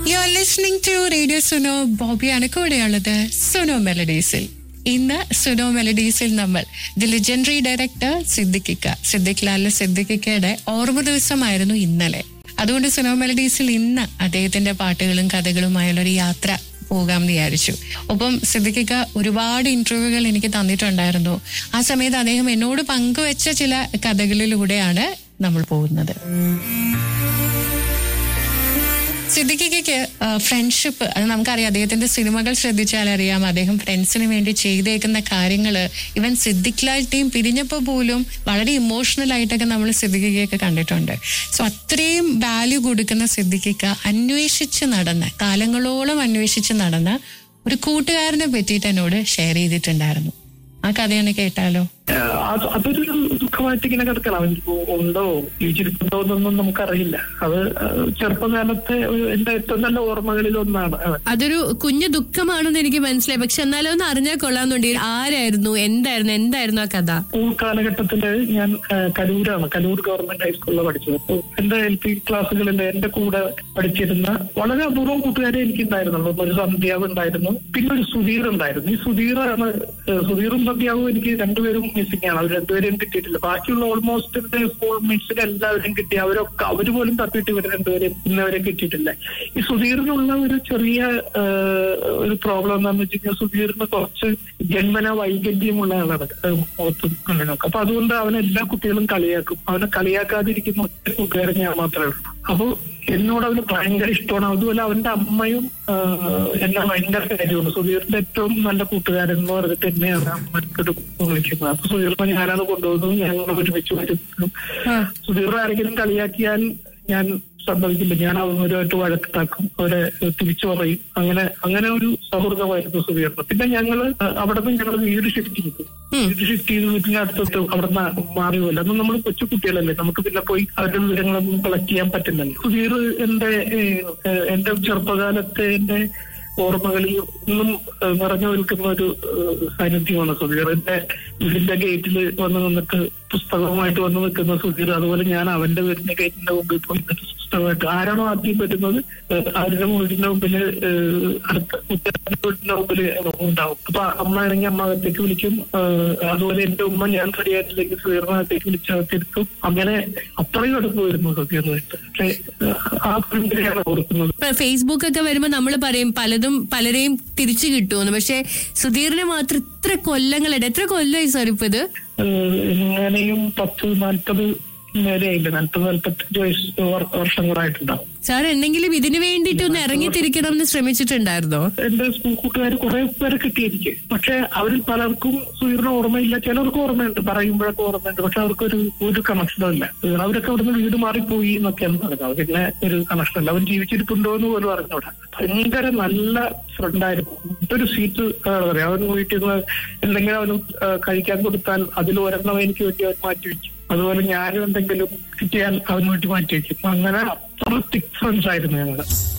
U are listening to radio Suno ബോബിയാണ് കൂടെയുള്ളത് സുനോ മെലഡീസിൽ ഇന്ന് സുനോ മെലഡീസിൽ നമ്മൾ ദി ലെജൻഡറി ഡയറക്ടർ സിദ്ദിഖിക്ക സിദ്ദിഖ് ലാൽ സിദ്ദിഖിക്കയുടെ ഓർമ്മ ദിവസമായിരുന്നു ഇന്നലെ അതുകൊണ്ട് സുനോ മെലഡീസിൽ ഇന്ന് അദ്ദേഹത്തിന്റെ പാട്ടുകളും കഥകളുമായുള്ള ഒരു യാത്ര പോകാം എന്ന് വിചാരിച്ചു ഒപ്പം സിദ്ദിഖിക്ക ഒരുപാട് ഇന്റർവ്യൂകൾ എനിക്ക് തന്നിട്ടുണ്ടായിരുന്നു ആ സമയത്ത് അദ്ദേഹം എന്നോട് പങ്കുവെച്ച ചില കഥകളിലൂടെയാണ് നമ്മൾ പോകുന്നത് സിദ്ദിഖിക്ക് ഫ്രണ്ട്ഷിപ്പ് അത് നമുക്കറിയാം അദ്ദേഹത്തിന്റെ സിനിമകൾ ശ്രദ്ധിച്ചാൽ അറിയാം അദ്ദേഹം ഫ്രണ്ട്സിന് വേണ്ടി ചെയ്തേക്കുന്ന കാര്യങ്ങള് ഇവൻ സിദ്ദിഖ് ലാൽ ടീം പിരിഞ്ഞപ്പോൾ പോലും വളരെ ഇമോഷണൽ ആയിട്ടൊക്കെ നമ്മൾ സിദ്ദിഖിക്കൊക്കെ കണ്ടിട്ടുണ്ട് സോ അത്രയും വാല്യൂ കൊടുക്കുന്ന സിദ്ദിഖിക്ക അന്വേഷിച്ച് നടന്ന കാലങ്ങളോളം അന്വേഷിച്ച് നടന്ന ഒരു കൂട്ടുകാരനെ പറ്റിയിട്ട് എന്നോട് ഷെയർ ചെയ്തിട്ടുണ്ടായിരുന്നു ആ കഥയാണ് കേട്ടാലോ ആഹ് അത് അതൊരു ദുഃഖമായിട്ട് ഇങ്ങനെ കിടക്കണം അവനിപ്പോ ഉണ്ടോ ജീവിച്ചിരിപ്പുണ്ടോ എന്നൊന്നും നമുക്കറിയില്ല അത് ആഹ് ചെറുപ്പകാലത്തെ ഒരു എന്റെ ഏറ്റവും നല്ല ഓർമ്മകളിൽ ഒന്നാണ് അവൻ അതൊരു കുഞ്ഞു ദുഃഖമാണെന്ന് എനിക്ക് മനസ്സിലായി പക്ഷെ എന്നാലും ഒന്ന് അറിഞ്ഞാൽ കൊള്ളാന്നുണ്ട് ആരായിരുന്നു എന്തായിരുന്നു എന്തായിരുന്നു ആ കഥ സ്കൂൾ കാലഘട്ടത്തില് ഞാൻ ആഹ് കലൂരാണ് കലൂർ ഗവൺമെന്റ് ഹൈസ്കൂളിൽ പഠിച്ചത് അപ്പൊ എന്റെ എൽ പി ക്ലാസ്സുകളിൽ എന്റെ കൂടെ പഠിച്ചിരുന്ന വളരെ അപൂർവം കൂട്ടുകാരെ എനിക്കുണ്ടായിരുന്നുള്ളൂ ഒരു സന്ധ്യാവ് ഉണ്ടായിരുന്നു പിന്നെ ഒരു സുധീർ ഉണ്ടായിരുന്നു ഈ സുധീറാണ് ആഹ് സുധീറും സന്ധ്യാവും എനിക്ക് രണ്ടുപേരും മിസ്സിംഗ് ആണ് അവർ രണ്ടുപേരെയും കിട്ടിയിട്ടില്ല ബാക്കിയുള്ള ഓൾമോസ്റ്റ് എന്റെ സ്കൂൾ മീറ്റ്സിൽ എല്ലാവരും കിട്ടി അവരൊക്കെ അവര് പോലും തപ്പിയിട്ട് ഇവർ രണ്ടുപേരും ഇന്നവരെ കിട്ടിയിട്ടില്ല ഈ സുധീറിനുള്ള ഒരു ചെറിയ ആഹ്, ഒരു പ്രോബ്ലം എന്താണെന്ന് വെച്ച് കഴിഞ്ഞാൽ സുധീറിന് കുറച്ച് ജന്മന വൈകല്യമുള്ള ആളാണ് ആഹ് മുഖത്തും കണ്ണിനൊക്കെ അപ്പൊ അതുകൊണ്ട് അവനെ എല്ലാ കുട്ടികളും കളിയാക്കും അവനെ കളിയാക്കാതിരിക്കുന്ന ഒറ്റ കൂട്ടുകാരൻ ഞാൻ മാത്രമേ ഉള്ളൂ അപ്പൊ എന്നോട് അവന് ഭയങ്കര ഇഷ്ടമാണ് അതുപോലെ അവന്റെ അമ്മയും ആഹ്, എന്നെ ഭയങ്കര കാര്യമാണ് സുധീറിന്റെ ഏറ്റവും നല്ല കൂട്ടുകാരൻ എന്ന് പറഞ്ഞിട്ട് തന്നെയാണ് അമ്മയ്ക്കൊരു വിളിക്കുന്നത് അപ്പൊ സുധീറിനെ ഞാനാണ് കൊണ്ടുപോകുന്നത് ഞങ്ങൾ ഒരുമിച്ച് വരുന്നു സുധീറിനെ ആരെങ്കിലും കളിയാക്കിയാൽ ഞാൻ സമ്മതിക്കില്ല ഞാൻ അവരുമായിട്ട് വഴക്കുണ്ടാക്കും അവരെ തിരിച്ചു പറയും അങ്ങനെ അങ്ങനെ ഒരു സൗഹൃദമായിരുന്നു സുധീറിന് പിന്നെ ഞങ്ങള് അവിടെ നിന്ന് ഞങ്ങൾ വീട് ഷിഫ്റ്റ് ചെയ്തു വീട് ഷിഫ്റ്റ് ചെയ്ത് വീട്ടിന് അടുത്തോട്ട് അവിടെ നിന്ന് മാറി പോലെ അന്ന് നമ്മൾ കൊച്ചു കുട്ടികളല്ലേ നമുക്ക് പിന്നെ പോയി അവരുടെ വിവരങ്ങളൊന്നും കളക്ട് ചെയ്യാൻ പറ്റില്ലല്ലോ സുധീർ എന്റെ ഏഹ്, ഏഹ്, എന്റെ ചെറുപ്പകാലത്തെ എന്റെ ഓർമ്മകളിൽ ഒന്നും ഏഹ്, നിറഞ്ഞു നിൽക്കുന്ന ഒരു ഏഹ്, സാന്നിധ്യമാണ് സുധീർ എന്റെ വീടിന്റെ ഗേറ്റിൽ വന്ന് നിന്നിട്ട് പുസ്തകവുമായിട്ട് വന്ന് നിൽക്കുന്ന സുധീർ അതുപോലെ ഞാൻ അവന്റെ വീടിന്റെ ഗേറ്റിന്റെ മുമ്പിൽ പോയി നിന്നിട്ട് പുസ്തകമായിട്ട് ആരാണോ ആദ്യം വരുന്നത് ഏഹ്, അവരുടെ വീടിന്റെ മുമ്പിൽ ഏഹ്, അടുത്ത കുട്ടികളുടെ വീടിന്റെ മുമ്പിൽ ഉണ്ടാവും അപ്പൊ അമ്മ ആണെങ്കിൽ അമ്മ അകത്തേക്ക് വിളിക്കും ഏഹ്, അതുപോലെ എന്റെ ഉമ്മ ഞാൻ റെഡിയായിട്ടില്ലെങ്കിൽ സുധീറിനകത്തേക്ക് വിളിച്ച് അകത്തെടുക്കും അങ്ങനെ അത്രയും അടുപ്പ് വരുന്നു സുധീറുമായിട്ട് പക്ഷേ ഏഹ്, ആ ഫ്രണ്ടിനെയാണ് ഓർക്കുന്നത് ഇപ്പൊ ഫേസ്ബുക്ക് ഒക്കെ വരുമ്പോ നമ്മൾ പറയും പലതും പലരെയും തിരിച്ചു കിട്ടുമെന്ന് പക്ഷെ സുധീറിനെ മാത്രം ഇത്ര കൊല്ലങ്ങളുടെ എത്ര കൊല്ലമായി സാർ ഇപ്പൊ ഇത് ഏഹ് എങ്ങനെയും പത്ത് നാൽപ്പത് മേലെയായില്ല നാൽപ്പത് നാൽപ്പത്തഞ്ച് വയസ്സ് വർ- വർഷം കൂടെ ആയിട്ടുണ്ടാവും സാർ എന്തെങ്കിലും ഇതിനു വേണ്ടിയിട്ട് ഒന്ന് ഇറങ്ങി തിരിക്കണം എന്ന് ശ്രമിച്ചിട്ടുണ്ടായിരുന്നോ എന്റെ സ്കൂൾ കൂട്ടുകാർ കുറെ പേരെ കിട്ടി എനിക്ക് പക്ഷെ അവരിൽ പലർക്കും സുഹൃത്തിന് ഓർമ്മയില്ല ചിലർക്ക് ഓർമ്മയുണ്ട് പറയുമ്പോഴൊക്കെ ഓർമ്മയുണ്ട് പക്ഷെ അവർക്കൊരു ഒരു കണക്ഷനും ഇല്ല അവരൊക്കെ അവിടുന്ന് വീട് മാറിപ്പോയി എന്നൊക്കെയാണ് പറഞ്ഞത് പിന്നെ ഒരു കണക്ഷൻ ഇല്ല അവൻ ജീവിച്ചിരിപ്പുണ്ടോ എന്ന് പോലും അറിഞ്ഞൂടാ ഭയങ്കര നല്ല ഫ്രണ്ടായിരുന്നു ഒരു സീറ്റ് പറയാം അവൻ വീട്ടിൽ നിന്ന് എന്തെങ്കിലും അവന് ആ, കഴിക്കാൻ കൊടുത്താൽ അതിൽ ഒരെണ്ണം എനിക്ക് വേണ്ടി അവൻ മാറ്റി വെക്കും അതുപോലെ ഞാനും എന്തെങ്കിലും കിട്ടിയാൽ അവന് വേണ്ടി മാറ്റി വെക്കും അങ്ങനെ അത്ര തിക് ഫ്രണ്ട്സ് ആയിരുന്നു ഞങ്ങൾ